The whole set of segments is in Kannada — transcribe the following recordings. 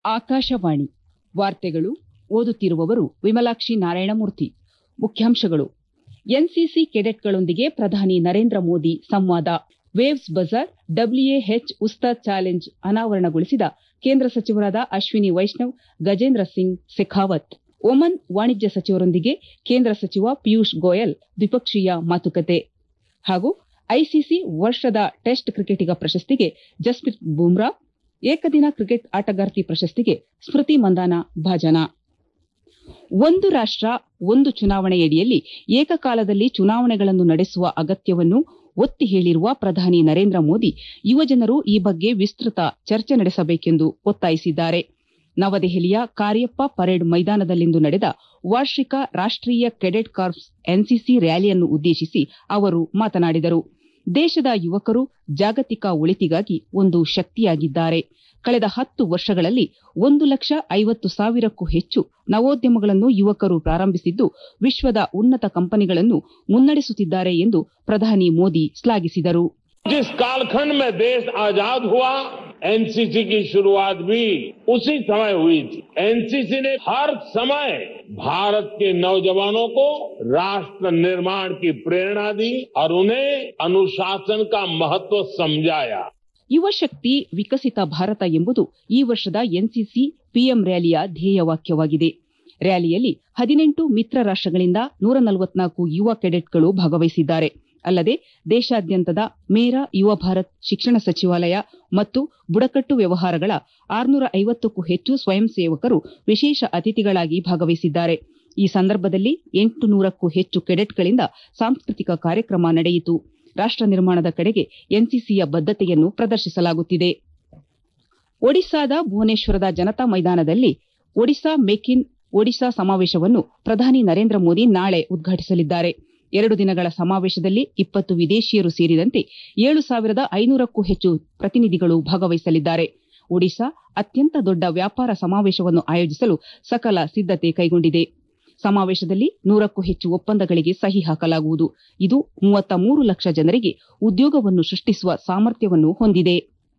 ಆಕಾಶವಾಣಿ ವಾರ್ತೆಗಳು ಓದುತ್ತಿರುವವರು ವಿಮಲಾಕ್ಷಿ ನಾರಾಯಣಮೂರ್ತಿ ಮುಖ್ಯಾಂಶಗಳು ಎನ್ಸಿಸಿ ಕೆಡೆಟ್ಗಳೊಂದಿಗೆ ಪ್ರಧಾನಿ ನರೇಂದ್ರ ಮೋದಿ ಸಂವಾದ waves bazaar WAH Ustad challenge ಅನಾವರಣಗೊಳಿಸಿದ ಕೇಂದ್ರ ಸಚಿವರಾದ ಅಶ್ವಿನಿ ವೈಷ್ಣವ್ ಗಜೇಂದ್ರ ಸಿಂಗ್ ಶೆಖಾವತ್ ಒಮನ್ ವಾಣಿಜ್ಯ ಸಚಿವರೊಂದಿಗೆ ಕೇಂದ್ರ ಸಚಿವ ಪಿಯೂಷ್ ಗೋಯಲ್ ದ್ವಿಪಕ್ಷೀಯ ಮಾತುಕತೆ ಹಾಗೂ ಐಸಿಸಿ ವರ್ಷದ ಟೆಸ್ಟ್ ಕ್ರಿಕೆಟಿಗ ಪ್ರಶಸ್ತಿಗೆ ಜಸ್ಪ್ರೀತ್ ಬುಮ್ರಾ ಏಕದಿನ ಕ್ರಿಕೆಟ್ ಆಟಗಾರ್ತಿ ಪ್ರಶಸ್ತಿಗೆ ಸ್ಮೃತಿ ಮಂದಾನ ಭಾಜನ ಒಂದು ರಾಷ್ಟ ಒಂದು ಚುನಾವಣೆಯಡಿಯಲ್ಲಿ ಏಕಕಾಲದಲ್ಲಿ ಚುನಾವಣೆಗಳನ್ನು ನಡೆಸುವ ಅಗತ್ಯವನ್ನು ಒತ್ತಿ ಹೇಳಿರುವ ಪ್ರಧಾನಿ ನರೇಂದ್ರ ಮೋದಿ ಯುವಜನರು ಈ ಬಗ್ಗೆ ವಿಸ್ತೃತ ಚರ್ಚೆ ನಡೆಸಬೇಕೆಂದು ಒತ್ತಾಯಿಸಿದ್ದಾರೆ ನವದೆಹಲಿಯ ಕಾರ್ಯಪ್ಪ ಪರೇಡ್ ಮೈದಾನದಲ್ಲಿಂದು ನಡೆದ ವಾರ್ಷಿಕ ರಾಷ್ಟೀಯ ಕೆಡೆಟ್ ಕಾರ್ಪ್ಸ್ ಎನ್ಸಿಸಿ ರ್ಯಾಲಿಯನ್ನು ಉದ್ದೇಶಿಸಿ ಅವರು ಮಾತನಾಡಿದರು ದೇಶದ ಯುವಕರು ಜಾಗತಿಕ ಒಳಿತಿಗಾಗಿ ಒಂದು ಶಕ್ತಿಯಾಗಿದ್ದಾರೆ ಕಳೆದ ಹತ್ತು ವರ್ಷಗಳಲ್ಲಿ ಒಂದು ಲಕ್ಷ ಐವತ್ತು ಸಾವಿರಕ್ಕೂ ಹೆಚ್ಚು ನವೋದ್ಯಮಗಳನ್ನು ಯುವಕರು ಪ್ರಾರಂಭಿಸಿದ್ದು ವಿಶ್ವದ ಉನ್ನತ ಕಂಪನಿಗಳನ್ನು ಮುನ್ನಡೆಸುತ್ತಿದ್ದಾರೆ ಎಂದು ಪ್ರಧಾನಿ ಮೋದಿ ಶ್ಲಾಘಿಸಿದರು जिस कालखंड में देश आजाद हुआ एनसीसी की शुरुआत भी उसी समय हुई थी एनसीसी ने हर समय भारत के नौजवानों को राष्ट्र निर्माण की प्रेरणा दी और उन्हें अनुशासन का महत्व समझाया ಯುವ ಶಕ್ತಿ ವಿಕಸಿತ ಭಾರತ ಎಂಬುದು ಈ ವರ್ಷದ ಎನ್ಸಿಸಿ ಪಿಎಂ ರ್ಯಾಲಿಯ ಧ್ಯೇಯವಾಕ್ಯವಾಗಿದೆ ರ್ಯಾಲಿಯಲ್ಲಿ ಹದಿನೆಂಟು ಮಿತ್ರ ರಾಷ್ಟಗಳಿಂದ ನೂರ ನಲವತ್ನಾಲ್ಕು ಯುವ ಕೆಡೆಟ್ಗಳು ಭಾಗವಹಿಸಿದ್ದಾರೆ ಅಲ್ಲದೆ ದೇಶಾದ್ಯಂತದ ಮೇರಾ ಯುವ ಭಾರತ್ ಶಿಕ್ಷಣ ಸಚಿವಾಲಯ ಮತ್ತು ಬುಡಕಟ್ಟು ವ್ಯವಹಾರಗಳ ಆರುನೂರ ಐವತ್ತಕ್ಕೂ ಹೆಚ್ಚು ಸ್ವಯಂ ಸೇವಕರು ವಿಶೇಷ ಅತಿಥಿಗಳಾಗಿ ಭಾಗವಹಿಸಿದ್ದಾರೆ ಈ ಸಂದರ್ಭದಲ್ಲಿ ಎಂಟು ನೂರಕ್ಕೂ ಹೆಚ್ಚು ಕೆಡೆಟ್ಗಳಿಂದ ಸಾಂಸ್ಕೃತಿಕ ಕಾರ್ಯಕ್ರಮ ನಡೆಯಿತು ರಾಷ್ಟ ನಿರ್ಮಾಣದ ಕಡೆಗೆ ಎನ್ಸಿಸಿಯ ಬದ್ದತೆಯನ್ನು ಪ್ರದರ್ಶಿಸಲಾಗುತ್ತಿದೆ ಒಡಿಶಾದ ಭುವನೇಶ್ವರದ ಜನತಾ ಮೈದಾನದಲ್ಲಿ ಒಡಿಶಾ ಮೇಕ್ ಇನ್ ಒಡಿಶಾ ಸಮಾವೇಶವನ್ನು ಪ್ರಧಾನಿ ನರೇಂದ್ರ ಮೋದಿ ನಾಳೆ ಉದ್ಘಾಟಿಸಲಿದ್ದಾರೆ ಎರಡು ದಿನಗಳ ಸಮಾವೇಶದಲ್ಲಿ ಇಪ್ಪತ್ತು ವಿದೇಶಿಯರು ಸೇರಿದಂತೆ ಏಳು ಸಾವಿರದ ಐನೂರಕ್ಕೂ ಹೆಚ್ಚು ಪ್ರತಿನಿಧಿಗಳು ಭಾಗವಹಿಸಲಿದ್ದಾರೆ ಒಡಿಶಾ ಅತ್ಯಂತ ದೊಡ್ಡ ವ್ಯಾಪಾರ ಸಮಾವೇಶವನ್ನು ಆಯೋಜಿಸಲು ಸಕಲ ಸಿದ್ದತೆ ಕೈಗೊಂಡಿದೆ ಸಮಾವೇಶದಲ್ಲಿ ನೂರಕ್ಕೂ ಹೆಚ್ಚು ಒಪ್ಪಂದಗಳಿಗೆ ಸಹಿ ಹಾಕಲಾಗುವುದು ಇದು ಮೂವತ್ತ ಮೂರು ಲಕ್ಷ ಜನರಿಗೆ ಉದ್ಯೋಗವನ್ನು ಸೃಷ್ಟಿಸುವ ಸಾಮರ್ಥ್ಯವನ್ನು ಹೊಂದಿದೆ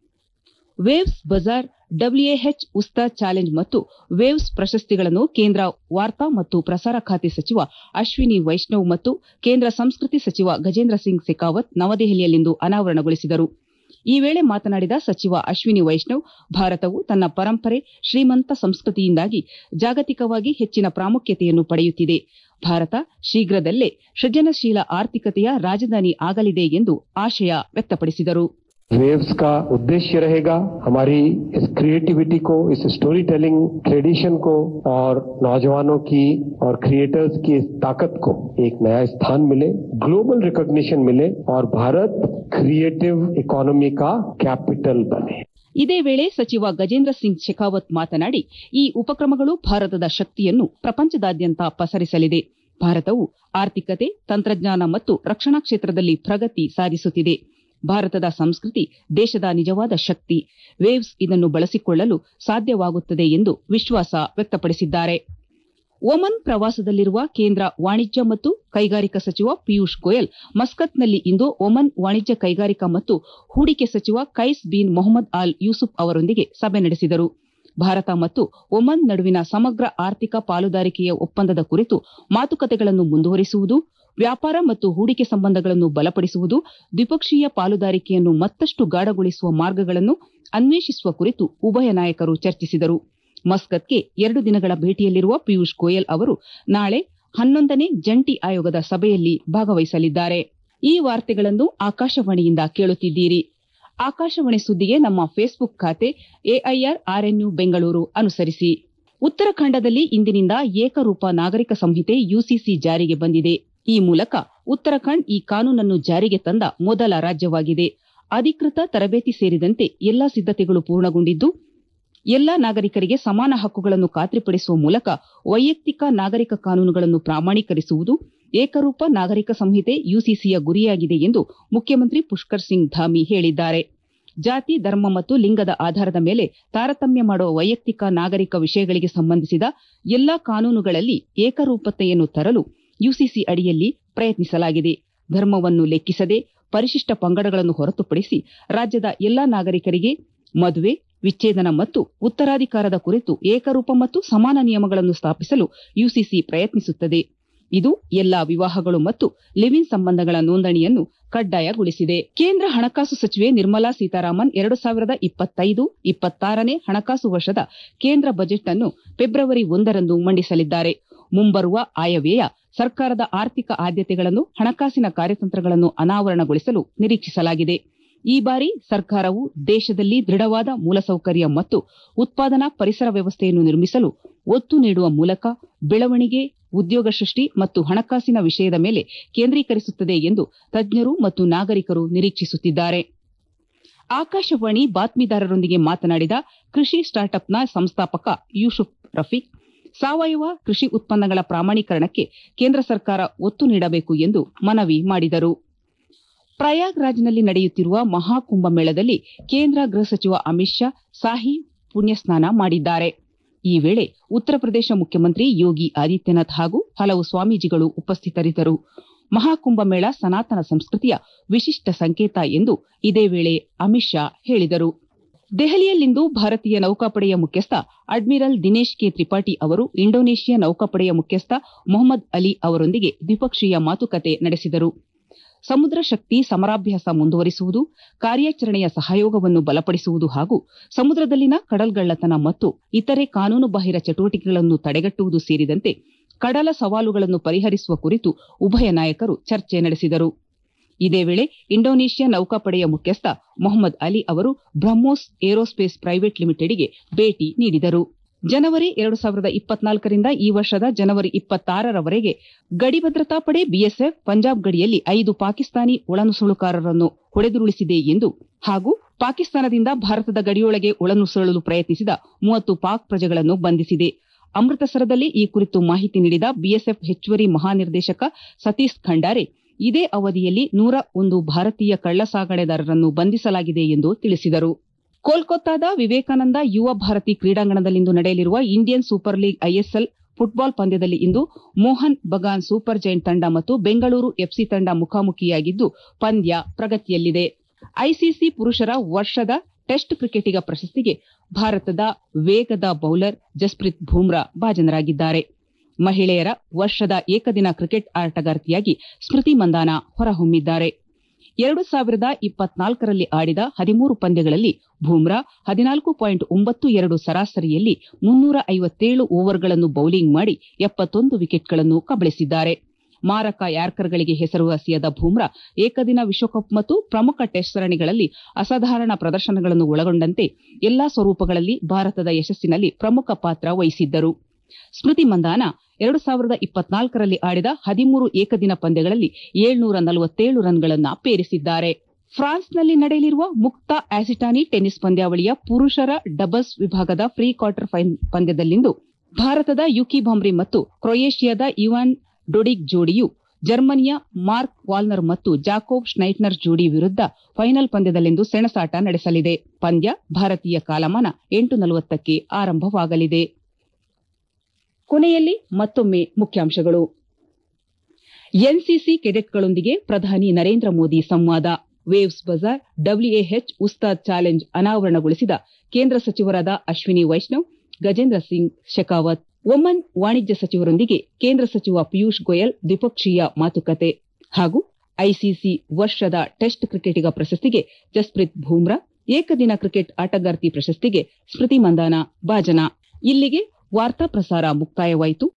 waves bazaar WAH Ustad challenge ಮತ್ತು ವೇವ್ಸ್ ಪ್ರಶಸ್ತಿಗಳನ್ನು ಕೇಂದ್ರ ವಾರ್ತಾ ಮತ್ತು ಪ್ರಸಾರ ಖಾತೆ ಸಚಿವ ಅಶ್ವಿನಿ ವೈಷ್ಣವ್ ಮತ್ತು ಕೇಂದ್ರ ಸಂಸ್ಕೃತಿ ಸಚಿವ ಗಜೇಂದ್ರ ಸಿಂಗ್ ಶೆಖಾವತ್ ನವದೆಹಲಿಯಲ್ಲಿಂದು ಅನಾವರಣಗೊಳಿಸಿದರು ಈ ವೇಳೆ ಮಾತನಾಡಿದ ಸಚಿವ ಅಶ್ವಿನಿ ವೈಷ್ಣವ್ ಭಾರತವು ತನ್ನ ಪರಂಪರೆ ಶ್ರೀಮಂತ ಸಂಸ್ಕೃತಿಯಿಂದಾಗಿ ಜಾಗತಿಕವಾಗಿ ಹೆಚ್ಚಿನ ಪ್ರಾಮುಖ್ಯತೆಯನ್ನು ಪಡೆಯುತ್ತಿದೆ ಭಾರತ ಶೀಘ್ರದಲ್ಲೇ ಸೃಜನಶೀಲ ಆರ್ಥಿಕತೆಯ ರಾಜಧಾನಿ ಆಗಲಿದೆ ಎಂದು ಆಶಯ ವ್ಯಕ್ತಪಡಿಸಿದರು वेव्स का उद्देश्य रहेगा हमारी इस क्रिएटिविटी को इस स्टोरी टेलिंग ट्रेडिशन को और नौजवानों की और क्रिएटर्स की इस ताकत को एक नया स्थान मिले ग्लोबल रिकॉग्निशन मिले और भारत क्रिएटिव इकोनॉमी का कैपिटल बने ಇದೇ ವೇಳೆ ಸಚಿವ ಗಜೇಂದ್ರ ಸಿಂಗ್ ಶೆಖಾವತ್ ಮಾತನಾಡಿ ಈ ಉಪಕ್ರಮಗಳು ಭಾರತದ ಶಕ್ತಿಯನ್ನು ಪ್ರಪಂಚದಾದ್ಯಂತ ಪಸರಿಸಲಿದೆ ಭಾರತವು ಆರ್ಥಿಕತೆ ತಂತ್ರಜ್ಞಾನ ಮತ್ತು ರಕ್ಷಣಾ ಕ್ಷೇತ್ರದಲ್ಲಿ ಪ್ರಗತಿ ಸಾಧಿಸುತ್ತಿದೆ ಭಾರತದ ಸಂಸ್ಕೃತಿ ದೇಶದ ನಿಜವಾದ ಶಕ್ತಿ ವೇವ್ಸ್ ಇದನ್ನು ಬಳಸಿಕೊಳ್ಳಲು ಸಾಧ್ಯವಾಗುತ್ತದೆ ಎಂದು ವಿಶ್ವಾಸ ವ್ಯಕ್ತಪಡಿಸಿದ್ದಾರೆ ಒಮನ್ ಪ್ರವಾಸದಲ್ಲಿರುವ ಕೇಂದ್ರ ವಾಣಿಜ್ಯ ಮತ್ತು ಕೈಗಾರಿಕಾ ಸಚಿವ ಪಿಯೂಷ್ ಗೋಯಲ್ ಮಸ್ಕತ್ನಲ್ಲಿ ಇಂದು ಒಮನ್ ವಾಣಿಜ್ಯ ಕೈಗಾರಿಕಾ ಮತ್ತು ಹೂಡಿಕೆ ಸಚಿವ ಕೈಸ್ ಬಿನ್ ಮೊಹಮ್ಮದ್ ಅಲ್ ಯೂಸುಫ್ ಅವರೊಂದಿಗೆ ಸಭೆ ನಡೆಸಿದರು ಭಾರತ ಮತ್ತು ಒಮನ್ ನಡುವಿನ ಸಮಗ್ರ ಆರ್ಥಿಕ ಪಾಲುದಾರಿಕೆಯ ಒಪ್ಪಂದದ ಕುರಿತು ಮಾತುಕತೆಗಳನ್ನು ಮುಂದುವರಿಸುವುದು ವ್ಯಾಪಾರ ಮತ್ತು ಹೂಡಿಕೆ ಸಂಬಂಧಗಳನ್ನು ಬಲಪಡಿಸುವುದು ದ್ವಿಪಕ್ಷೀಯ ಪಾಲುದಾರಿಕೆಯನ್ನು ಮತ್ತಷ್ಟು ಗಾಢಗೊಳಿಸುವ ಮಾರ್ಗಗಳನ್ನು ಅನ್ವೇಷಿಸುವ ಕುರಿತು ಉಭಯ ನಾಯಕರು ಚರ್ಚಿಸಿದರು ಮಸ್ಕತ್ಗೆ ಎರಡು ದಿನಗಳ ಭೇಟಿಯಲ್ಲಿರುವ ಪಿಯೂಷ್ ಗೋಯಲ್ ಅವರು ನಾಳೆ ಹನ್ನೊಂದನೇ ಜಂಟಿ ಆಯೋಗದ ಸಭೆಯಲ್ಲಿ ಭಾಗವಹಿಸಲಿದ್ದಾರೆ ಈ ವಾರ್ತೆಗಳನ್ನು ಆಕಾಶವಾಣಿಯಿಂದ ಕೇಳುತ್ತಿದ್ದೀರಿ ಆಕಾಶವಾಣಿ ಸುದ್ದಿಗೆ ನಮ್ಮ ಫೇಸ್ಬುಕ್ ಖಾತೆ ಎಐಆರ್ ಆರ್ಎನ್ಯು ಬೆಂಗಳೂರು ಅನುಸರಿಸಿ ಉತ್ತರಾಖಂಡದಲ್ಲಿ ಇಂದಿನಿಂದ ಏಕರೂಪ ನಾಗರಿಕ ಸಂಹಿತೆ ಯುಸಿಸಿ ಜಾರಿಗೆ ಬಂದಿದೆ ಈ ಮೂಲಕ ಉತ್ತರಾಖಂಡ್ ಈ ಕಾನೂನನ್ನು ಜಾರಿಗೆ ತಂದ ಮೊದಲ ರಾಜ್ಯವಾಗಿದೆ ಅಧಿಕೃತ ತರಬೇತಿ ಸೇರಿದಂತೆ ಎಲ್ಲಾ ಸಿದ್ದತೆಗಳು ಪೂರ್ಣಗೊಂಡಿದ್ದು ಎಲ್ಲಾ ನಾಗರಿಕರಿಗೆ ಸಮಾನ ಹಕ್ಕುಗಳನ್ನು ಖಾತ್ರಿಪಡಿಸುವ ಮೂಲಕ ವೈಯಕ್ತಿಕ ನಾಗರಿಕ ಕಾನೂನುಗಳನ್ನು ಪ್ರಾಮಾಣೀಕರಿಸುವುದು ಏಕರೂಪ ನಾಗರಿಕ ಸಂಹಿತೆ ಯುಸಿಸಿಯ ಗುರಿಯಾಗಿದೆ ಎಂದು ಮುಖ್ಯಮಂತ್ರಿ ಪುಷ್ಕರ್ ಸಿಂಗ್ ಧಾಮಿ ಹೇಳಿದ್ದಾರೆ ಜಾತಿ ಧರ್ಮ ಮತ್ತು ಲಿಂಗದ ಆಧಾರದ ಮೇಲೆ ತಾರತಮ್ಯ ಮಾಡುವ ವೈಯಕ್ತಿಕ ನಾಗರಿಕ ವಿಷಯಗಳಿಗೆ ಸಂಬಂಧಿಸಿದ ಎಲ್ಲಾ ಕಾನೂನುಗಳಲ್ಲಿ ಏಕರೂಪತೆಯನ್ನು ತರಲು ಯುಸಿಸಿ ಅಡಿಯಲ್ಲಿ ಪ್ರಯತ್ನಿಸಲಾಗಿದೆ ಧರ್ಮವನ್ನು ಲೆಕ್ಕಿಸದೆ ಪರಿಶಿಷ್ಟ ಪಂಗಡಗಳನ್ನು ಹೊರತುಪಡಿಸಿ ರಾಜ್ಯದ ಎಲ್ಲಾ ನಾಗರಿಕರಿಗೆ ಮದುವೆ ವಿಚ್ಛೇದನ ಮತ್ತು ಉತ್ತರಾಧಿಕಾರದ ಕುರಿತು ಏಕರೂಪ ಮತ್ತು ಸಮಾನ ನಿಯಮಗಳನ್ನು ಸ್ಥಾಪಿಸಲು ಯುಸಿಸಿ ಪ್ರಯತ್ನಿಸುತ್ತದೆ ಇದು ಎಲ್ಲಾ ವಿವಾಹಗಳು ಮತ್ತು ಲಿವ್ ಇನ್ ಸಂಬಂಧಗಳ ನೋಂದಣಿಯನ್ನು ಕಡ್ಡಾಯಗೊಳಿಸಿದೆ ಕೇಂದ್ರ ಹಣಕಾಸು ಸಚಿವೆ ನಿರ್ಮಲಾ ಸೀತಾರಾಮನ್ ಎರಡು ಸಾವಿರದ ಇಪ್ಪತ್ತೈದು ಇಪ್ಪತ್ತಾರನೇ ಹಣಕಾಸು ವರ್ಷದ ಕೇಂದ್ರ ಬಜೆಟ್ ಅನ್ನು ಫೆಬ್ರವರಿ ಒಂದರಂದು ಮಂಡಿಸಲಿದ್ದಾರೆ ಮುಂಬರುವ ಆಯವ್ಯಯ ಸರ್ಕಾರದ ಆರ್ಥಿಕ ಆದ್ಯತೆಗಳನ್ನು ಹಣಕಾಸಿನ ಕಾರ್ಯತಂತ್ರಗಳನ್ನು ಅನಾವರಣಗೊಳಿಸಲು ನಿರೀಕ್ಷಿಸಲಾಗಿದೆ ಈ ಬಾರಿ ಸರ್ಕಾರವು ದೇಶದಲ್ಲಿ ದೃಢವಾದ ಮೂಲಸೌಕರ್ಯ ಮತ್ತು ಉತ್ಪಾದನಾ ಪರಿಸರ ವ್ಯವಸ್ಥೆಯನ್ನು ನಿರ್ಮಿಸಲು ಒತ್ತು ನೀಡುವ ಮೂಲಕ ಬೆಳವಣಿಗೆ ಉದ್ಯೋಗ ಸೃಷ್ಟಿ ಮತ್ತು ಹಣಕಾಸಿನ ವಿಷಯದ ಮೇಲೆ ಕೇಂದ್ರೀಕರಿಸುತ್ತದೆ ಎಂದು ತಜ್ಞರು ಮತ್ತು ನಾಗರಿಕರು ನಿರೀಕ್ಷಿಸುತ್ತಿದ್ದಾರೆ ಆಕಾಶವಾಣಿ ಬಾತ್ಮೀದಾರರೊಂದಿಗೆ ಮಾತನಾಡಿದ ಕೃಷಿ ಸ್ಟಾರ್ಟ್ಅಪ್ನ ಸಂಸ್ಥಾಪಕ ಯೂಸುಫ್ ರಫೀಕ್ ಸಾವಯವ ಕೃಷಿ ಉತ್ಪನ್ನಗಳ ಪ್ರಾಮಾಣೀಕರಣಕ್ಕೆ ಕೇಂದ್ರ ಸರ್ಕಾರ ಒತ್ತು ನೀಡಬೇಕು ಎಂದು ಮನವಿ ಮಾಡಿದರು ಪ್ರಯಾಗ್ರಾಜ್ನಲ್ಲಿ ನಡೆಯುತ್ತಿರುವ ಮಹಾಕುಂಭಮೇಳದಲ್ಲಿ ಕೇಂದ್ರ ಗೃಹ ಸಚಿವ ಅಮಿತ್ ಶಾ ಸಾಹಿ ಪುಣ್ಯಸ್ನಾನ ಮಾಡಿದ್ದಾರೆ ಈ ವೇಳೆ ಉತ್ತರ ಪ್ರದೇಶ ಮುಖ್ಯಮಂತ್ರಿ ಯೋಗಿ ಆದಿತ್ಯನಾಥ್ ಹಾಗೂ ಹಲವು ಸ್ವಾಮೀಜಿಗಳು ಉಪಸ್ಥಿತರಿದ್ದರು ಮಹಾಕುಂಭಮೇಳ ಸನಾತನ ಸಂಸ್ಕೃತಿಯ ವಿಶಿಷ್ಟ ಸಂಕೇತ ಎಂದು ಇದೇ ವೇಳೆ ಅಮಿತ್ ಶಾ ಹೇಳಿದರು ದೆಹಲಿಯಲ್ಲಿಂದು ಭಾರತೀಯ ನೌಕಾಪಡೆಯ ಮುಖ್ಯಸ್ಥ ಅಡ್ಮಿರಲ್ ದಿನೇಶ್ ಕೆ ತ್ರಿಪಾಠಿ ಅವರು ಇಂಡೋನೇಷ್ಯಾ ನೌಕಾಪಡೆಯ ಮುಖ್ಯಸ್ಥ ಮೊಹಮ್ಮದ್ ಅಲಿ ಅವರೊಂದಿಗೆ ದ್ವಿಪಕ್ಷೀಯ ಮಾತುಕತೆ ನಡೆಸಿದರು ಸಮುದ್ರ ಶಕ್ತಿ ಸಮರಾಭ್ಯಾಸ ಮುಂದುವರಿಸುವುದು ಕಾರ್ಯಾಚರಣೆಯ ಸಹಯೋಗವನ್ನು ಬಲಪಡಿಸುವುದು ಹಾಗೂ ಸಮುದ್ರದಲ್ಲಿನ ಕಡಲ್ಗಳ್ಳತನ ಮತ್ತು ಇತರೆ ಕಾನೂನುಬಾಹಿರ ಚಟುವಟಿಕೆಗಳನ್ನು ತಡೆಗಟ್ಟುವುದು ಸೇರಿದಂತೆ ಕಡಲ ಸವಾಲುಗಳನ್ನು ಪರಿಹರಿಸುವ ಕುರಿತು ಉಭಯ ನಾಯಕರು ಚರ್ಚೆ ನಡೆಸಿದರು ಇದೇ ವೇಳೆ ಇಂಡೋನೇಷ್ಯಾ ನೌಕಾಪಡೆಯ ಮುಖ್ಯಸ್ಥ ಮೊಹಮ್ಮದ್ ಅಲಿ ಅವರು ಬ್ರಹ್ಮೋಸ್ ಏರೋಸ್ಪೇಸ್ ಪ್ರೈವೇಟ್ ಲಿಮಿಟೆಡ್ಗೆ ಭೇಟಿ ನೀಡಿದರು ಜನವರಿ ಎರಡು ಸಾವಿರದ ಇಪ್ಪತ್ನಾಲ್ಕರಿಂದ ಈ ವರ್ಷದ ಜನವರಿ ಇಪ್ಪತ್ತಾರರವರೆಗೆ ಗಡಿ ಭದ್ರತಾ ಪಡೆ ಬಿಎಸ್ಎಫ್ ಪಂಜಾಬ್ ಗಡಿಯಲ್ಲಿ ಐದು ಪಾಕಿಸ್ತಾನಿ ಒಳನುಸುಳುಕಾರರನ್ನು ಹೊಡೆದುರುಳಿಸಿದೆ ಎಂದು ಹಾಗೂ ಪಾಕಿಸ್ತಾನದಿಂದ ಭಾರತದ ಗಡಿಯೊಳಗೆ ಒಳನುಸುಳಲು ಪ್ರಯತ್ನಿಸಿದ ಮೂವತ್ತು ಪಾಕ್ ಪ್ರಜೆಗಳನ್ನು ಬಂಧಿಸಿದೆ ಅಮೃತಸರದಲ್ಲಿ ಈ ಕುರಿತು ಮಾಹಿತಿ ನೀಡಿದ ಬಿಎಸ್ಎಫ್ ಹೆಚ್ಚುವರಿ ಮಹಾನಿರ್ದೇಶಕ ಸತೀಶ್ ಖಂಡಾರೆ ಇದೇ ಅವಧಿಯಲ್ಲಿ ನೂರ ಒಂದು ಭಾರತೀಯ ಕಳ್ಳಸಾಗಣೆದಾರರನ್ನು ಬಂಧಿಸಲಾಗಿದೆ ಎಂದು ತಿಳಿಸಿದರು ಕೋಲ್ಕತ್ತಾದ ವಿವೇಕಾನಂದ ಯುವ ಭಾರತಿ ಕ್ರೀಡಾಂಗಣದಲ್ಲಿಂದು ನಡೆಯಲಿರುವ Indian super league ISL football ಪಂದ್ಯದಲ್ಲಿ ಇಂದು ಮೋಹನ್ ಬಗಾನ್ ಸೂಪರ್ ಜೈಂಟ್ ತಂಡ ಮತ್ತು ಬೆಂಗಳೂರು ಎಫ್ಸಿ ತಂಡ ಮುಖಾಮುಖಿಯಾಗಿದ್ದು ಪಂದ್ಯ ಪ್ರಗತಿಯಲ್ಲಿದೆ ಐಸಿಸಿ ಪುರುಷರ ವರ್ಷದ ಟೆಸ್ಟ್ ಕ್ರಿಕೆಟಿಗ ಪ್ರಶಸ್ತಿಗೆ ಭಾರತದ ವೇಗದ ಬೌಲರ್ ಜಸ್ಪ್ರೀತ್ ಬೂಮ್ರಾ ಭಾಜನರಾಗಿದ್ದಾರೆ ಮಹಿಳೆಯರ ವರ್ಷದ ಏಕದಿನ ಕ್ರಿಕೆಟ್ ಆಟಗಾರ್ತಿಯಾಗಿ ಸ್ಮೃತಿ ಮಂದಾನ ಹೊರಹೊಮ್ಮಿದ್ದಾರೆ ಎರಡು ಸಾವಿರದ ಇಪ್ಪತ್ನಾಲ್ಕರಲ್ಲಿ ಆಡಿದ ಹದಿಮೂರು ಪಂದ್ಯಗಳಲ್ಲಿ ಬೂಮ್ರಾ ಹದಿನಾಲ್ಕು ಪಾಯಿಂಟ್ ಒಂಬತ್ತು ಎರಡು ಸರಾಸರಿಯಲ್ಲಿ ಮುನ್ನೂರ ಐವತ್ತೇಳು ಓವರ್ಗಳನ್ನು ಬೌಲಿಂಗ್ ಮಾಡಿ ಎಪ್ಪತ್ತೊಂದು ವಿಕೆಟ್ಗಳನ್ನು ಕಬಳಿಸಿದ್ದಾರೆ ಮಾರಕ ಯಾರ್ಕರ್ಗಳಿಗೆ ಹೆಸರುವಾಸಿಯಾದ ಬೂಮ್ರಾ ಏಕದಿನ ವಿಶ್ವಕಪ್ ಮತ್ತು ಪ್ರಮುಖ ಟೆಸ್ಟ್ ಸರಣಿಗಳಲ್ಲಿ ಅಸಾಧಾರಣ ಪ್ರದರ್ಶನಗಳನ್ನು ಒಳಗೊಂಡಂತೆ ಎಲ್ಲಾ ಸ್ವರೂಪಗಳಲ್ಲಿ ಭಾರತದ ಯಶಸ್ಸಿನಲ್ಲಿ ಪ್ರಮುಖ ಪಾತ್ರ ವಹಿಸಿದ್ದರು ಸ್ಮೃತಿ ಮಂದಾನ ಎರಡು ಸಾವಿರದ ಇಪ್ಪತ್ನಾಲ್ಕರಲ್ಲಿ ಆಡಿದ ಹದಿಮೂರು ಏಕದಿನ ಪಂದ್ಯಗಳಲ್ಲಿ ಏಳ್ನೂರ ನಲವತ್ತೇಳು ರನ್ಗಳನ್ನು ಪೇರಿಸಿದ್ದಾರೆ ಫ್ರಾನ್ಸ್ನಲ್ಲಿ ನಡೆಯಲಿರುವ ಮುಕ್ತ ಆಸಿಟಾನಿ ಟೆನ್ನಿಸ್ ಪಂದ್ಯಾವಳಿಯ ಪುರುಷರ ಡಬಲ್ಸ್ ವಿಭಾಗದ ಪ್ರೀ ಕ್ವಾರ್ಟರ್ ಪಂದ್ಯದಲ್ಲಿಂದು ಭಾರತದ ಯುಕಿ ಭಾಂಬ್ರಿ ಮತ್ತು ಕ್ರೊಯೇಷಿಯಾದ ಇವಾನ್ ಡೊಡಿಗ್ ಜೋಡಿಯು ಜರ್ಮನಿಯ ಮಾರ್ಕ್ ವಾಲ್ನರ್ ಮತ್ತು ಜಾಕೋಬ್ ಸ್ನೈಟ್ನರ್ ಜೋಡಿ ವಿರುದ್ಧ ಫೈನಲ್ ಪಂದ್ಯದಲ್ಲಿಂದು ಸೆಣಸಾಟ ನಡೆಸಲಿದೆ ಪಂದ್ಯ ಭಾರತೀಯ ಕಾಲಮಾನ ಎಂಟು ನಲವತ್ತಕ್ಕೆ ಆರಂಭವಾಗಲಿದೆ ಕೊನೆಯಲ್ಲಿ ಮತ್ತೊಮ್ಮೆ ಮುಖ್ಯಾಂಶಗಳು ಎನ್ಸಿಸಿ ಕೆಡೆಟ್ಗಳೊಂದಿಗೆ ಪ್ರಧಾನಿ ನರೇಂದ್ರ ಮೋದಿ ಸಂವಾದ waves bazaar WAH Ustad challenge ಅನಾವರಣಗೊಳಿಸಿದ ಕೇಂದ್ರ ಸಚಿವರಾದ ಅಶ್ವಿನಿ ವೈಷ್ಣವ್ ಗಜೇಂದ್ರ ಸಿಂಗ್ ಶೆಖಾವತ್ ಒಮನ್ ವಾಣಿಜ್ಯ ಸಚಿವರೊಂದಿಗೆ ಕೇಂದ್ರ ಸಚಿವ ಪಿಯೂಷ್ ಗೋಯಲ್ ದ್ವಿಪಕ್ಷೀಯ ಮಾತುಕತೆ ಹಾಗೂ ಐಸಿಸಿ ವರ್ಷದ ಟೆಸ್ಟ್ ಕ್ರಿಕೆಟಿಗ ಪ್ರಶಸ್ತಿಗೆ ಜಸ್ಪ್ರೀತ್ ಬೂಮ್ರಾ ಏಕದಿನ ಕ್ರಿಕೆಟ್ ಆಟಗಾರ್ತಿ ಪ್ರಶಸ್ತಿಗೆ ಸ್ಮೃತಿ ಮಂದಾನ ಭಾಜನ ಇಲ್ಲಿಗೆ ವಾರ್ತಾ ಪ್ರಸಾರ ಮುಕ್ತಾಯವಾಯಿತು